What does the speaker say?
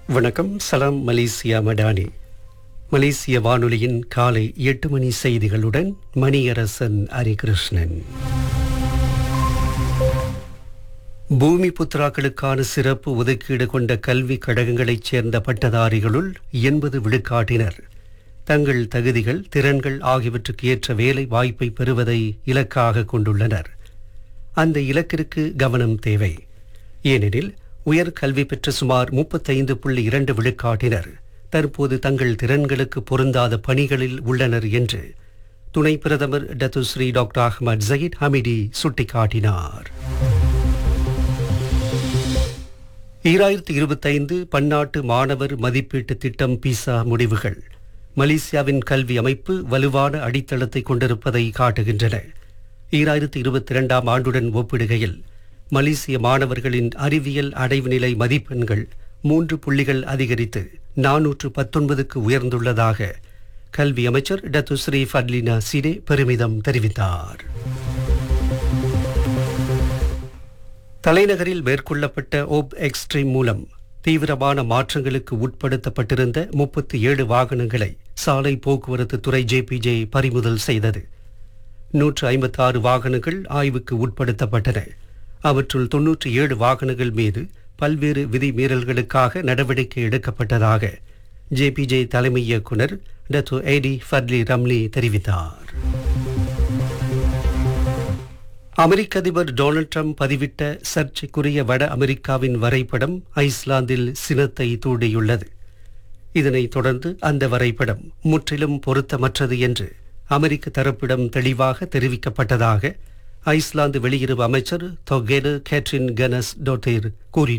வணக்கம் சலாம் மலேசியா மடானி மலேசிய வானொலியின் காலை எட்டு மணி செய்திகளுடன் மணியரசன் ஹரிகிருஷ்ணன் பூமி புத்ராக்களுக்கான சிறப்பு ஒதுக்கீடு கொண்ட கல்வி கழகங்களைச் சேர்ந்த பட்டதாரிகளுள் எண்பது விழுக்காட்டினர் தங்கள் தகுதிகள் திறன்கள் ஆகியவற்றுக்கு ஏற்ற வேலை வாய்ப்பை பெறுவதை இலக்காக கொண்டுள்ளனர் அந்த இலக்கிற்கு கவனம் தேவை ஏனெனில் உயர் கல்வி பெற்ற சுமார் முப்பத்தைந்து புள்ளி இரண்டு விழுக்காட்டினர் தற்போது தங்கள் திறன்களுக்கு பொருந்தாத பணிகளில் உள்ளனர் என்று துணை பிரதமர் Datuk Seri doctor Ahmad Zahid Hamidi சுட்டிக்காட்டினார் ஈராயிரத்தி இருபத்தைந்து பன்னாட்டு மாணவர் மதிப்பீட்டு திட்டம் பிசா முடிவுகள் மலேசியாவின் கல்வி அமைப்பு வலுவான அடித்தளத்தை கொண்டிருப்பதை காட்டுகின்றன ஈராயிரத்தி இருபத்தி இரண்டாம் ஆண்டுடன் ஒப்பிடுகையில் மலேசிய மாணவர்களின் அறிவியல் அடைவு நிலை மதிப்பெண்கள் மூன்று புள்ளிகள் அதிகரித்து நானூற்று பத்தொன்பதுக்கு உயர்ந்துள்ளதாக கல்வி அமைச்சர் டத்துஸ்ரீ ஃபட்லினா சிடே பெருமிதம் தெரிவித்தார் தலைநகரில் மேற்கொள்ளப்பட்ட ஓப் எக்ஸ்ட்ரீம் மூலம் தீவிரமான மாற்றங்களுக்கு உட்படுத்தப்பட்டிருந்த முப்பத்தி ஏழு வாகனங்களை சாலை போக்குவரத்து துறை ஜேபிஜே பறிமுதல் செய்தது நூற்று ஐம்பத்தாறு வாகனங்கள் ஆய்வுக்கு உட்படுத்தப்பட்டன அவற்றுள் தொன்னூற்றி ஏழு வாகனங்கள் மீது பல்வேறு விதிமீறல்களுக்காக நடவடிக்கை எடுக்கப்பட்டதாக ஜேபிஜே தலைமை இயக்குனர் டத்து ஏடி ஃபர்லி ரம்லி தெரிவித்தார் அமெரிக்க அதிபர் டொனால்ட் ட்ரம்ப் பதிவிட்ட சர்ச்சைக்குரிய வட அமெரிக்காவின் வரைபடம் ஐஸ்லாந்தில் சினத்தை தூண்டியுள்ளது இதனைத் தொடர்ந்து அந்த வரைபடம் முற்றிலும் பொருத்தமற்றது என்று அமெரிக்க தரப்பிடம் தெளிவாக தெரிவிக்கப்பட்டதாக ஐஸ்லாந்து வெளியுறவு அமைச்சர் தொகேடு கேட்ரின் கனஸ் டோட்டேர் கூறினார்